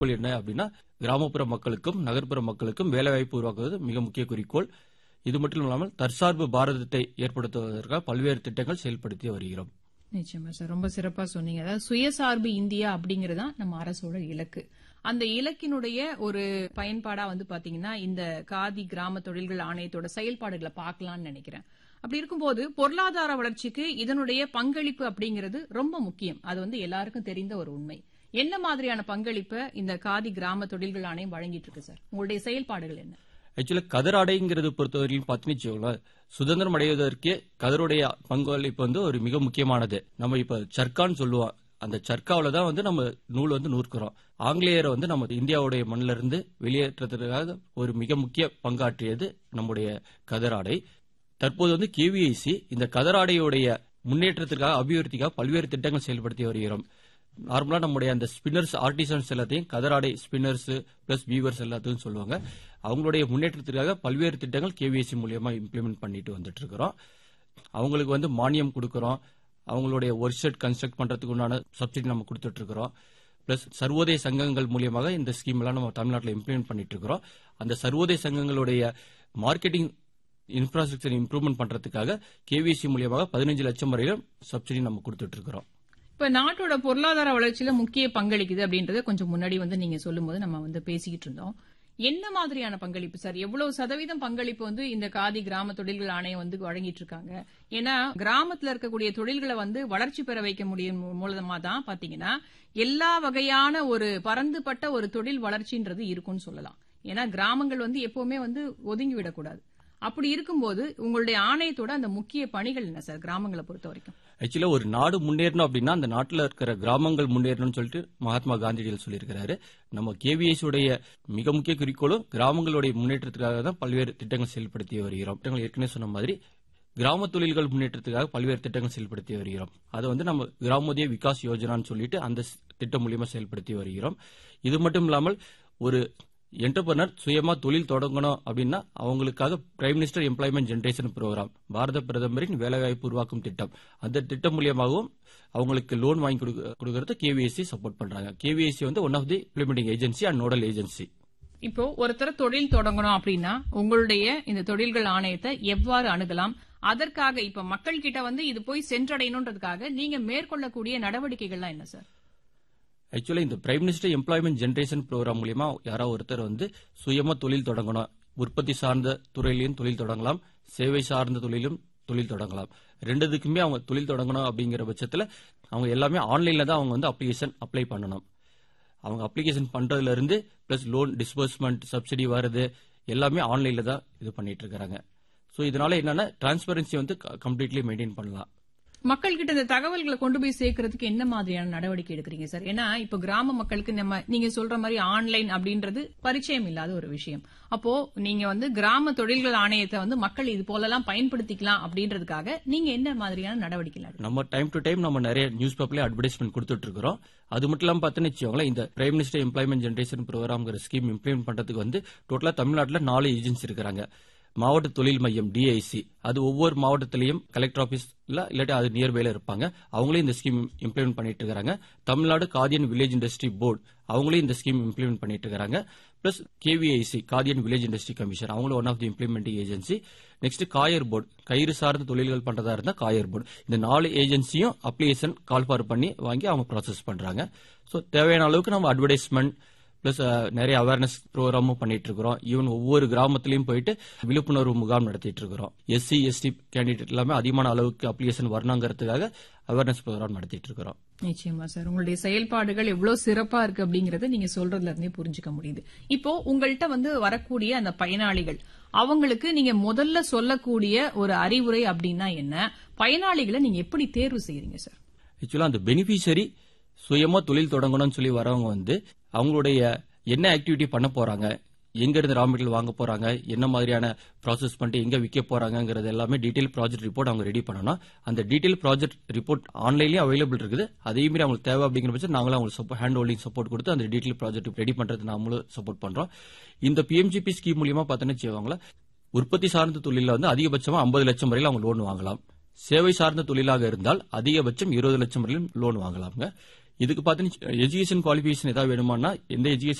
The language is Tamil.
குறிக்கோள் என்ன அப்படின்னா கிராமப்புற மக்களுக்கும் நகர்ப்புற மக்களுக்கும் வேலைவாய்ப்பு உருவாக்குவது மிக முக்கிய குறிக்கோள் இது மட்டும் இல்லாமல் தற்சார்பு பாரதத்தை ஏற்படுத்துவதற்காக பல்வேறு திட்டங்கள் செயல்படுத்தி வருகிறோம் நிச்சயமா சார் ரொம்ப சிறப்பா சொன்னீங்க அதாவது சுயசார்பு இந்தியா அப்படிங்கறதுதான் நம்ம அரசோட இலக்கு அந்த இலக்கினுடைய ஒரு பயன்பாடா வந்து பாத்தீங்கன்னா இந்த காதி கிராம தொழில்கள் ஆணையத்தோட செயல்பாடுகளை பார்க்கலாம்னு நினைக்கிறேன் அப்படி இருக்கும்போது பொருளாதார வளர்ச்சிக்கு இதனுடைய பங்களிப்பு அப்படிங்கிறது ரொம்ப முக்கியம் அது வந்து எல்லாருக்கும் தெரிந்த ஒரு உண்மை என்ன மாதிரியான பங்களிப்பை இந்த காதி கிராம தொழில்கள் ஆணையம் வழங்கிட்டு இருக்கு சார் உங்களுடைய செயல்பாடுகள் என்ன ஆக்சுவலா கதராடைங்கிறது பொறுத்தவரையிலும் பார்த்தீங்கன்னு சுதந்திரம் அடைவதற்கே கதருடைய பங்களிப்பு வந்து ஒரு மிக முக்கியமானது நம்ம இப்ப சர்க்கான்னு சொல்லுவோம் அந்த சர்க்காவில தான் வந்து நம்ம நூல் வந்து நூற்கிறோம் ஆங்கிலேயரை வந்து நம்ம இந்தியாவுடைய மண்ணில இருந்து வெளியேற்றத்துக்காக ஒரு மிக முக்கிய பங்காற்றியது நம்முடைய கதராடை தற்போது வந்து கேவிஐசி இந்த கதராடையுடைய முன்னேற்றத்திற்காக அபிவிருத்திக்காக பல்வேறு திட்டங்கள் செயல்படுத்தி வருகிறோம் நார்மலா நம்முடைய அந்த ஸ்பின்னர்ஸ் ஆர்டிசன்ஸ் எல்லாத்தையும் கதராடை ஸ்பின்னர்ஸ் பிளஸ் வீவர்ஸ் எல்லாத்தையும் சொல்லுவாங்க அவங்களுடைய முன்னேற்றத்திற்காக பல்வேறு திட்டங்கள் கேவிஎஸ்சி மூலியமா இம்ப்ளிமெண்ட் பண்ணிட்டு வந்துட்டு இருக்கிறோம் அவங்களுக்கு வந்து மானியம் கொடுக்கறோம் அவங்களுடைய ஒர்க் ஷெட் கன்ஸ்ட்ரக்ட் பண்றதுக்கு உண்டான சப்சிடி நம்ம கொடுத்துட்டு இருக்கிறோம் பிளஸ் சர்வோதய சங்கங்கள் மூலியமாக இந்த ஸ்கீம் எல்லாம் நம்ம தமிழ்நாட்டில் இம்ப்ளிமெண்ட் பண்ணிட்டு இருக்கிறோம் அந்த சர்வோதய சங்கங்களுடைய மார்க்கெட்டிங் இன்ஃப்ராஸ்ட்ரக்சர் இம்ப்ரூவ்மெண்ட் பண்றதுக்காக கேவிசி மூலியமாக பதினஞ்சு லட்சம் வரையிலும் சப்சிடி நம்ம கொடுத்துட்டு இருக்கிறோம் இப்ப நாட்டோட பொருளாதார வளர்ச்சியில முக்கிய பங்களிக்குது அப்படின்றத கொஞ்சம் முன்னாடி வந்து நீங்க சொல்லும்போது நம்ம வந்து பேசிக்கிட்டு இருந்தோம் என்ன மாதிரியான பங்களிப்பு சார் எவ்வளவு சதவீதம் பங்களிப்பு வந்து இந்த காதி கிராம தொழில்கள் ஆணையம் வந்து வழங்கிட்டு இருக்காங்க ஏன்னா கிராமத்துல இருக்கக்கூடிய தொழில்களை வந்து வளர்ச்சி பெற வைக்க முடியும் மூலமா தான் பாத்தீங்கன்னா எல்லா வகையான ஒரு பரந்துபட்ட ஒரு தொழில் வளர்ச்சின்றது இருக்கும்னு சொல்லலாம் ஏன்னா கிராமங்கள் வந்து எப்பவுமே வந்து ஒதுங்கி விடக்கூடாது அப்படி இருக்கும்போது உங்களுடைய ஆணையத்தோட அந்த முக்கிய பணிகள் என்ன சார் கிராமங்களை பொறுத்த வரைக்கும் ஆக்சுவலா ஒரு நாடு முன்னேறணும் அப்படின்னா அந்த நாட்டில் இருக்கிற கிராமங்கள் முன்னேறணும்னு சொல்லிட்டு மகாத்மா காந்தியடிகள் சொல்லியிருக்கிறாரு நம்ம கேவிஎஸ் உடைய மிக முக்கிய குறிக்கோளும் கிராமங்களுடைய முன்னேற்றத்துக்காக தான் பல்வேறு திட்டங்கள் செயல்படுத்தி வருகிறோம் திட்டங்கள் ஏற்கனவே சொன்ன மாதிரி கிராம தொழில்கள் முன்னேற்றத்துக்காக பல்வேறு திட்டங்கள் செயல்படுத்தி வருகிறோம் அதை வந்து நம்ம கிராமோதய விகாஸ் யோஜனான்னு சொல்லிட்டு அந்த திட்டம் மூலியமா செயல்படுத்தி வருகிறோம் இது மட்டும் இல்லாமல் ஒரு என்டர்பிரனர் சுயமா தொழில் தொடங்கணும் அப்படின்னா அவங்களுக்காக prime minister employment generation programme பாரத பிரதமரின் வேலைவாய்ப்பு உருவாக்கும் திட்டம் அந்த திட்டம் மூலியமாகவும் அவங்களுக்கு லோன் வாங்கி கொடுக்கறது கேவிஎஸ்சி சப்போர்ட் பண்றாங்க கேவிஎஸ்சி வந்து one of the implementing agency and nodal agency இப்போ ஒருத்தர் தொழில் தொடங்கணும் அப்படின்னா உங்களுடைய இந்த தொழில்கள் ஆணையத்தை எவ்வாறு அணுகலாம் அதற்காக இப்ப மக்கள் கிட்ட வந்து இது போய் சென்றடையணுன்றதுக்காக நீங்க மேற்கொள்ளக்கூடிய நடவடிக்கைகள்லாம் என்ன சார் ஆக்சுவலா இந்த prime minister employment generation programme மூலியமா யாராவது ஒருத்தர் வந்து சுயமா தொழில் தொடங்கணும் உற்பத்தி சார்ந்த துறையிலையும் தொழில் தொடங்கலாம் சேவை சார்ந்த தொழிலும் தொழில் தொடங்கலாம் ரெண்டுத்துக்குமே அவங்க தொழில் தொடங்கணும் அப்படிங்கிற பட்சத்தில் அவங்க எல்லாமே ஆன்லைன்ல தான் அவங்க வந்து அப்ளிகேஷன் அப்ளை பண்ணணும் அவங்க அப்ளிகேஷன் பண்றதுல இருந்து பிளஸ் லோன் டிஸ்பர்ஸ்மெண்ட் சப்சிடி வருது எல்லாமே ஆன்லைன்ல தான் இது பண்ணிட்டு இருக்காங்க ஸோ இதனால என்னன்னா டிரான்ஸ்பரன்சி வந்து கம்ப்ளீட்லி மெயின்டைன் பண்ணலாம் மக்கள் கிட்ட இந்த தகவல்களை கொண்டு போய் சேர்க்கறதுக்கு என்ன மாதிரியான நடவடிக்கை எடுக்கிறீங்க சார் ஏன்னா இப்ப கிராம மக்களுக்கு நம்ம நீங்க சொல்ற மாதிரி ஆன்லைன் அப்படின்றது பரிச்சயம் இல்லாத ஒரு விஷயம் அப்போ நீங்க வந்து கிராம தொழில்கள் ஆணையத்தை வந்து மக்கள் இது போலலாம் பயன்படுத்திக்கலாம் அப்படின்றதுக்காக நீங்க என்ன மாதிரியான நடவடிக்கை நம்ம டைம் டு டைம் நம்ம நிறைய நியூஸ் பேப்பர்ல அட்வர்டைஸ்மெண்ட் கொடுத்துட்டு இருக்கிறோம் அது மட்டும் இல்லாம பார்த்தீங்கன்னு வச்சுக்கோங்களேன் இந்த பிரைம் மினிஸ்டர் எம்ப்ளாய்மெண்ட் ஜெனரேஷன் ப்ரோக்ராம்ங்கிற ஸ்கீம் இம்ப்ளிமெண்ட் பண்றதுக்கு வந்து டோட்டலா தமிழ்நாட்டில் நாலு ஏஜென்சி இருக்கிறாங்க மாவட்ட தொழில் மையம் டிஐசி அது ஒவ்வொரு மாவட்டத்திலையும் கலெக்டர் ஆபீஸ்ல இல்லாட்டி அது நியர்பைல இருப்பாங்க அவங்களே இந்த ஸ்கீம் இம்ப்ளிமெண்ட் பண்ணிட்டு இருக்காங்க Tamil Nadu Khadi and village industry board அவங்களே இந்த ஸ்கீம் இம்ப்ளிமெண்ட் பண்ணிட்டு இருக்காங்க plus KVIC Khadi and village industry commission அவங்களும் one of the implementing agency next coir board கயிறு சார்ந்த தொழில்கள் பண்றதா இருந்தா காயர் போர்டு இந்த நாலு ஏஜென்சியும் அப்ளிகேஷன் கால் ஃபார் பண்ணி வாங்கி அவங்க ப்ராசஸ் பண்றாங்க ஸோ தேவையான அளவுக்கு நம்ம அட்வர்டைஸ்மெண்ட் பிளஸ் நிறைய அவேர்னஸ் ப்ரோக்ராமும் பண்ணிட்டு இருக்கிறோம் ஈவன் ஒவ்வொரு கிராமத்திலையும் போயிட்டு விழிப்புணர்வு முகாம் நடத்திட்டு இருக்கிறோம் எஸ்சி எஸ்டி கேண்டிடேட் எல்லாமே அதிகமான அளவுக்கு அப்ளிகேஷன் வரணுங்கிறதுக்காக அவேர்னஸ் ப்ரோக்ராம் நடத்திட்டு இருக்கிறோம் நிச்சயமா சார் உங்களுடைய செயல்பாடுகள் எவ்வளவு சிறப்பா இருக்கு அப்படிங்கறத நீங்க சொல்றதுல இருந்தே புரிஞ்சுக்க முடியுது இப்போ உங்கள்கிட்ட வந்து வரக்கூடிய அந்த பயனாளிகள் அவங்களுக்கு நீங்க முதல்ல சொல்லக்கூடிய ஒரு அறிவுரை அப்படின்னா என்ன பயனாளிகளை நீங்க எப்படி தேர்வு செய்யறீங்க சார் ஆக்சுவலா அந்த பெனிஃபிஷரி சுயமா தொழில் தொடங்கணும்னு சொல்லி வரவங்க வந்து அவங்களுடைய என்ன ஆக்டிவிட்டி பண்ண போறாங்க எங்க இருந்து ரா மெட்டீரியல் வாங்க போறாங்க என்ன மாதிரியான ப்ராசஸ் பண்ணிட்டு எங்க விற்க போறாங்கிறது எல்லாமே டீடைல் ப்ராஜெக்ட் ரிப்போர்ட் அவங்க ரெடி பண்ணணும் அந்த டீடைல் ப்ராஜெக்ட் ரிப்போர்ட் ஆன்லைன்லயே அவைலபிள் இருக்குது அதே மாதிரி அவங்களுக்கு தேவை அப்படிங்கிற பட்சம் நாங்களும் அவங்களுக்கு ஹேண்ட் ஹோல்டிங் சப்போர்ட் கொடுத்து அந்த டீடைல் ப்ராஜெக்ட் ரெடி பண்றது நாமளும் சப்போர்ட் பண்றோம் இந்த பிஎம்ஜிபி ஸ்கீம் மூலியமா பார்த்தோன்னு வச்சுக்கோங்களா உற்பத்தி சார்ந்த தொழில வந்து அதிகபட்சமா ஐம்பது லட்சம் வரையில் அவங்க லோன் வாங்கலாம் சேவை சார்ந்த தொழிலாக இருந்தால் அதிகபட்சம் இருபது லட்சம் வரையிலும் லோன் வாங்கலாம்ங்க இதுக்கு பார்த்தீங்கன்னா எஜுகேஷன் குவாலிஃபிகேஷன் ஏதாவது வேணுமானா எந்த எஜுகேஷன்